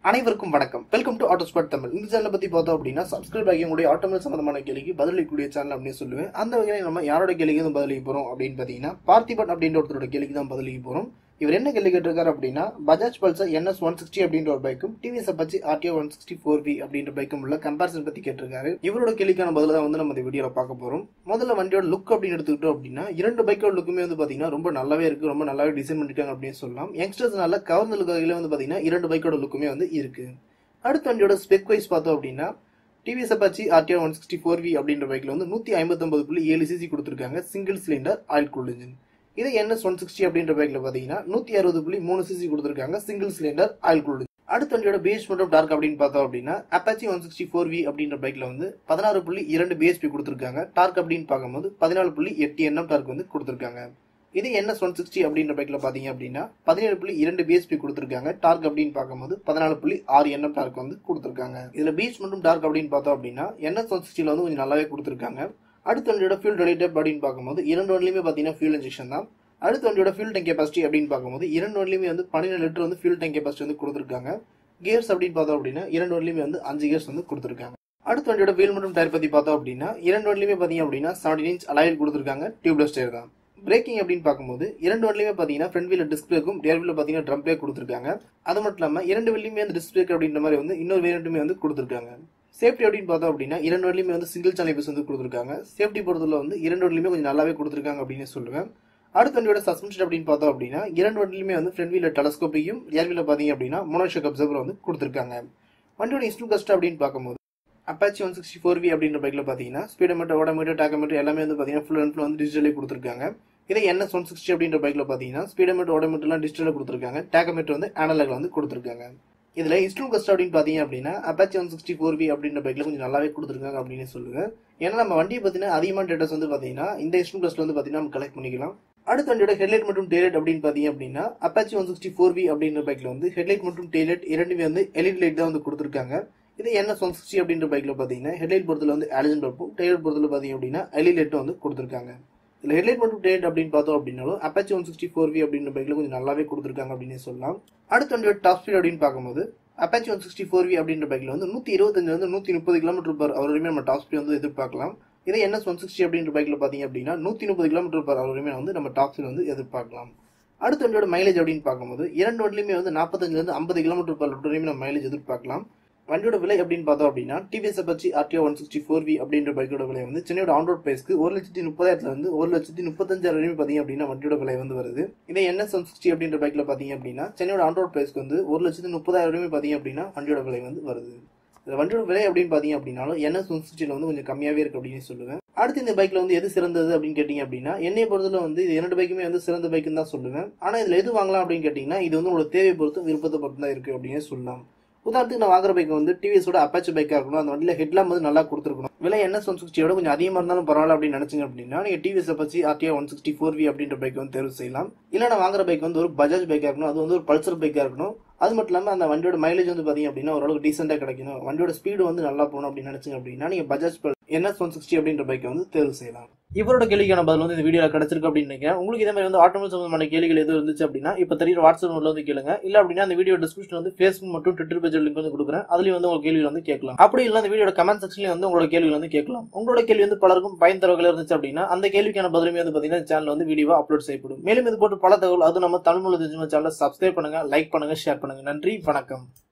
அனைவருக்கும் வணக்கம் welcome to auto spot Tamil இந்த சேனலை பத்தி பார்த்தோம் அப்படின்னா சப்ஸ்கிரைப் ஆகி உங்களுடைய ஆட்டோமொபைல் சம்பந்தமான கேள்விக்கு பதிலளிக்கக்கூடிய சேனல் அப்படின்னு சொல்லுவேன் அந்த வகையில் நம்ம யாரோட கேள்விக்கு தான் பதிலளிக்க போறோம் அப்படின்னு பாத்தீங்கன்னா பார்த்திபன் அப்படின்ற ஒருத்தரோட கேள்விக்கு தான் பதிலளிக்க போறோம் இவர் என்ன கேள்வி கேட்டிருக்காரு அப்படின்னா Bajaj Pulsar NS one sixty அப்படின்ற ஒரு பைக்கும் TVS Apache RTR one sixty four V அப்படின்ற பைக்கும் உள்ள கம்பேரிசன் பத்தி கேட்டிருக்காரு இவரோட கேள்விக்கான பதில தான் வந்து நம்ம இந்த வீடியோல பார்க்க போறோம் முதல்ல வண்டியோட லுக் அப்படின்னு எடுத்துக்கிட்டோம் அப்படின்னா இரண்டு பைக்கோட லுக்குமே வந்து பாத்தீங்கன்னா ரொம்ப நல்லாவே இருக்கு ரொம்ப நல்லாவே டிசைன் பண்ணிருக்காங்க அப்படின்னு சொல்லலாம் யங்ஸ்டர்ஸ்னால கவர்ந்த லுக் வகையில வந்து பாத்தீங்கன்னா இரண்டு பைக்கோட லுக்குமே வந்து இருக்கு அடுத்த வண்டியோட ஸ்பெக் வைஸ் பார்த்தோம் அப்படின்னா TVS Apache RTR one sixty four V அப்படின்ற பைக்ல வந்து நூத்தி ஐம்பத்தொன்பது புள்ளி ஏழு சிசி கொடுத்துருக்காங்க single cylinder oil cool engine இதே என்எஸ் ஒன் சிக்ஸ்டி அப்படின்ற பைக்ல பாத்தீங்கன்னா நூத்தி அறுபது புள்ளி மூணு சிசி கொடுத்துருக்காங்க சிங்கிள் சிலிண்டர் ஆயில் கூல் அடுத்த வண்டியோட பிஎஸ் மற்றும் டார்க் அப்படின்னு பார்த்தோம் அப்படின்னா Apache one sixty four V அப்படின்ற பைக்ல வந்து பதினாறு புள்ளி இரண்டு பிஎஸ்பி கொடுத்துருக்காங்க டார்க் அப்படின்னு பார்க்கும்போது பதினாலு புள்ளி எட்டு என்எம் டார்க் வந்து கொடுத்துருக்காங்க இதே என்எஸ் ஒன் சிக்ஸ்டி அப்படின்ற பைக்ல பாத்தீங்க அப்படின்னா பதினேழு புள்ளி இரண்டு பிஎஸ்பி கொடுத்துருக்காங்க டார்க் அப்படின்னு பார்க்கும்போது பதினாலு புள்ளி ஆறு என்எம் டார்க் வந்து கொடுத்துருக்காங்க இதுல பீச் மற்றும் டார்க் அப்படின்னு பார்த்தோம் அப்படின்னா என்எஸ் ஒன் சிக்ஸ்டில வந்து கொஞ்சம் நல்லாவே கொடுத்துருக்காங்க அடுத்த வண்டியோட ஃபியூல் ரிலேட்டட் அப்படின்னு பார்க்கும்போது இரண்டு வண்டிலுமே பாத்தீங்கன்னா ஃபியூல் இன்ஜெக்ஷன் தான் அடுத்த வண்டியோட ஃபியூல் டேங்க் கெப்பாசிட்டி அப்படின்னு பார்க்கும்போது இரண்டு வண்டிலுமே வந்து பன்னிரெண்டு லிட்டர் வந்து ஃபியூல் டேங்க் கெப்பாசிட்டி வந்து கொடுத்துருக்காங்க கியர்ஸ் அப்படின்னு பார்த்தோம் அப்படின்னா இரண்டு வண்டிலுமே வந்து அஞ்சு கியர்ஸ் வந்து கொடுத்துருக்காங்க அடுத்த வண்டியோட வீல் மற்றும் டயர் பத்தி பார்த்தோம் அப்படின்னா இரண்டு வண்டிலுமே பாத்தீங்க அப்படின்னா செவன்டீன் இன்ச் அலாயில் கொடுத்துருக்காங்க டியூப்லெஸ் டயர் தான் பிரேக்கிங் அப்படின்னு பார்க்கும்போது இரண்டு வண்டிலுமே பாத்தீங்கன்னா ஃப்ரண்ட் வீல டிஸ்க் பிரேக்கும் ரியர் வீல பாத்தீங்கன்னா ட்ரம் பிரேக் கொடுத்துருக்காங்க அது மட்டும் இல்லாம இரண்டு வண்டிலுமே வந்து டிஸ்க் பிரேக் அப்படின்ற மாதிரி வந்து இன்னொரு வேரியண்ட்டுமே வந்து கொடுத்துருக்காங்க சேஃப்டி அப்படின்னு பார்த்தோம் அப்படின்னா இரண்டு வண்டிலுமே வந்து சிங்கிள் சேனல் பஸ் வந்து கொடுத்துருக்காங்க சேஃப்டி பொறுத்தல வந்து இரண்டு வண்டிலுமே கொஞ்சம் நல்லாவே கொடுத்துருக்காங்க அப்படின்னு சொல்லுவேன் அடுத்த வண்டியோட சஸ்பென்ஷன் அப்படின்னு பார்த்தோம் அப்படின்னா இரண்டு வண்டிலுமே வந்து ஃப்ரண்ட் வீல டெலஸ்கோப்பையும் ரியர் வீல பாத்தீங்க அப்படின்னா மோனோஷக் அப்சர்வர் வந்து கொடுத்துருக்காங்க வண்டியோட இன்ஸ்டூல் கஸ்ட் அப்படின்னு பார்க்கும்போது Apache one sixty four V அப்படின்ற பைக்ல பாத்தீங்கன்னா ஸ்பீடோமீட்டர் ஓடோமீட்டர் டாக்கோமீட்டர் எல்லாமே வந்து பாத்தீங்கன்னா ஃபுல் அண்ட் ஃபுல் வந்து டிஜிட்டலே கொடுத்துருக்காங்க இதே என்எஸ் ஒன் சிக்ஸ்டி அப்படின்ற பைக்ல பாத்தீங்கன்னா ஸ்பீடோமீட்டர் ஓடோமீட்டர்லாம் டிஜிட்டல கொடுத்துருக்காங்க டேக்கோமீட்டர் வந்து அனலாக்ல வந்து கொடுத்துருக்காங்க இதுல இன்ஸ்டூல் கஸ்ட் அப்படின்னு பாத்தீங்க அப்படின்னா Apache one sixty four V அப்படின்ற பைக்ல கொஞ்சம் நல்லாவே கொடுத்துருக்காங்க அப்படின்னு சொல்லுவேன் ஏன்னா நம்ம வண்டியை பத்தின அதிகமான டேட்டாஸ் வந்து பாத்தீங்கன்னா இந்த இன்ஸ்டூல் கஸ்ட்ல வந்து பாத்தீங்கன்னா நம்ம கலெக்ட் பண்ணிக்கலாம் அடுத்த வண்டியோட ஹெட்லைட் மற்றும் டெய்லைட் அப்படின்னு பாத்தீங்க அப்படின்னா Apache one sixty four V அப்படின்ற பைக்ல வந்து ஹெட்லைட் மற்றும் டெய்லைட் இரண்டுமே வந்து எல்இடி லைட் தான் வந்து கொடுத்துருக்காங்க இதே என்எஸ் ஒன் சிக்ஸ்டி அப்படின்ற பைக்ல பாத்தீங்கன்னா ஹெட்லைட் பொறுத்தல வந்து ஆலிஜன் பல்பும் டெய்லைட் பொறுத்தல பாத்தீங்க அப்படின்னா எல்இடி லைட்டும் வந்து கொடுத்துருக்காங்க இதுல ஹெட்லைட் மற்றும் டெய்லைட் அப்படின்னு பார்த்தோம் அப்படின்னாலும் Apache one sixty four V அப்படின்ற பைக்ல கொஞ்சம் நல்லாவே கொடுத்துருக்காங்க அப்படின்னு சொல்லலாம் அடுத்த வண்டியோட டாப் ஸ்பீட் அப்படின்னு பார்க்கும்போது Apache one sixty four V அப்படின்ற பைக்ல வந்து நூத்தி இருபத்தஞ்சுல இருந்து நூத்தி முப்பது கிலோமீட்டர் பர் அவர் வரையுமே நம்ம டாப் ஸ்பீட் வந்து எதிர்பார்க்கலாம் இதே என்எஸ் ஒன் சிக்ஸ்டி அப்படின்ற பைக்ல பாத்தீங்க அப்படின்னா நூத்தி முப்பது கிலோமீட்டர் பர் அவர் வரையுமே வந்து நம்ம டாப் ஸ்பீட் வந்து எதிர்பார்க்கலாம் அடுத்த வண்டியோட மைலேஜ் அப்படின்னு பார்க்கும்போது இரண்டு வண்டிலுமே வந்து நாற்பத்தஞ்சுல இருந்து ஐம்பது கிலோமீட்டர் பர் லிட்டர் வரையும் நம்ம மைலேஜ் எதிர்பார்க்கலாம் வண்டியோட விலை அப்படின்னு பார்த்தோம் அப்படின்னா TVS Apache RTR one sixty four V அப்படின்ற பைக்கோட விலை வந்து சென்னையோட ஆன்ரோட் பிரைஸ்க்கு ஒரு லட்சத்தி முப்பதாயிரத்துல இருந்து ஒரு லட்சத்தி முப்பத்தஞ்சாயிரம் வரையும் பாத்தீங்க அப்படின்னா வண்டியோட விலை வந்து வருது இதே என்எஸ் ஒன் சிக்ஸ்டி அப்படின்ற பைக்ல பாத்தீங்க அப்படின்னா சென்னையோட ஆன்ரோட் பிரைஸ்க்கு வந்து ஒரு லட்சத்தி முப்பதாயிரம் வரையும் பாத்தீங்க அப்படின்னா வண்டியோட விலை வந்து வருது இந்த வண்டியோட விலை அப்படின்னு பாத்தீங்க அப்படின்னாலும் என்எஸ் ஒன் சிக்ஸ்டில வந்து கொஞ்சம் கம்மியாவே இருக்கு அப்படின்னு சொல்லுவேன் அடுத்து இந்த பைக்ல வந்து எது சிறந்தது அப்படின்னு கேட்டீங்க அப்படின்னா என்னை பொறுத்தல வந்து இது இரண்டு பைக்குமே வந்து சிறந்த பைக்குன்னு தான் சொல்லுவேன் ஆனா இதுல எது வாங்கலாம் அப்படின்னு கேட்டீங்கன்னா இது வந்து உங்களோட தேவை பொறுத்தும் விருப்பத்தை பொறுத்து தான் இருக்கு அப்படின்னு சொல்லலாம் உதாரணத்துக்கு நான் வாங்குற பைக் வந்து டிவிஎஸோட அப்பாச்சி பைக்கா இருக்கணும் அந்த வண்டியில ஹெட்லாம் வந்து நல்லா கொடுத்துருக்கணும் விலை என்எஸ் ஒன் சிக்ஸ்டியோட கொஞ்சம் அதிகமா இருந்தாலும் பரவாயில்ல அப்படின்னு நினைச்சீங்க அப்படின்னா நீங்க TVS Apache RTR one sixty four V அப்படின்ற பைக் வந்து தேர்வு செய்யலாம் இல்ல நான் வாங்குற பைக் வந்து ஒரு பஜாஜ் பைக்கா இருக்கணும் அது வந்து ஒரு பல்சர் பைக்கா இருக்கணும் அது மட்டும் இல்லாம அந்த வண்டியோட மைலேஜ் வந்து பாத்தீங்க அப்படின்னா ஓரளவுக்கு டீசெண்டா கிடைக்கணும் வண்டியோட ஸ்பீடு வந்து நல்லா போகணும் அப்படின்னு நினைச்சீங்க அப்படின்னா நீங்க பஜாஜ் என்எஸ் ஒன் சிக்ஸ்டி அப்படின்ற பைக்கை வந்து தேர்வு செய்யலாம் இவரோட கேள்விக்கான பதில் வந்து இந்த வீடியோல கிடைச்சிருக்கு அப்படின்னு நினைக்கிறேன் உங்களுக்கு இதே மாதிரி வந்து ஆட்டோமொபைல் சம்பந்தமான கேள்விகள் எதுவும் இருந்துச்சு அப்படின்னா இப்ப தெரியுற வாட்ஸ்அப் நோட்ல வந்து கேளுங்க இல்ல அப்படின்னா அந்த வீடியோ டிஸ்கிரிப்ஷன் வந்து ஃபேஸ்புக் மற்றும் ட்விட்டர் பேஜ் லிங்க் வந்து கொடுக்குறேன் அதுலயும் வந்து உங்க கேள்விகள் வந்து கேட்கலாம் அப்படி இல்ல அந்த வீடியோட கமெண்ட் செக்ஷன்லயும் வந்து உங்களோட கேள்விகள் வந்து கேட்கலாம் உங்களோட கேள்வி வந்து பலருக்கும் பயன் தரவுகள் இருந்துச்சு அப்படின்னா அந்த கேள்விக்கான பதிலுமே வந்து பாத்தீங்கன்னா சேனல் வந்து வீடியோவா அப்லோட் செய்யப்படும் மேலும் இது போட்டு பல தகவல் அது நம்ம தமிழ் மொழி தெரிஞ்ச சேனலை சப்ஸ்கிரைப் பண்ணுங்க லைக் பண்ணுங்க ஷேர் பண்ணுங்க நன்றி வணக்கம்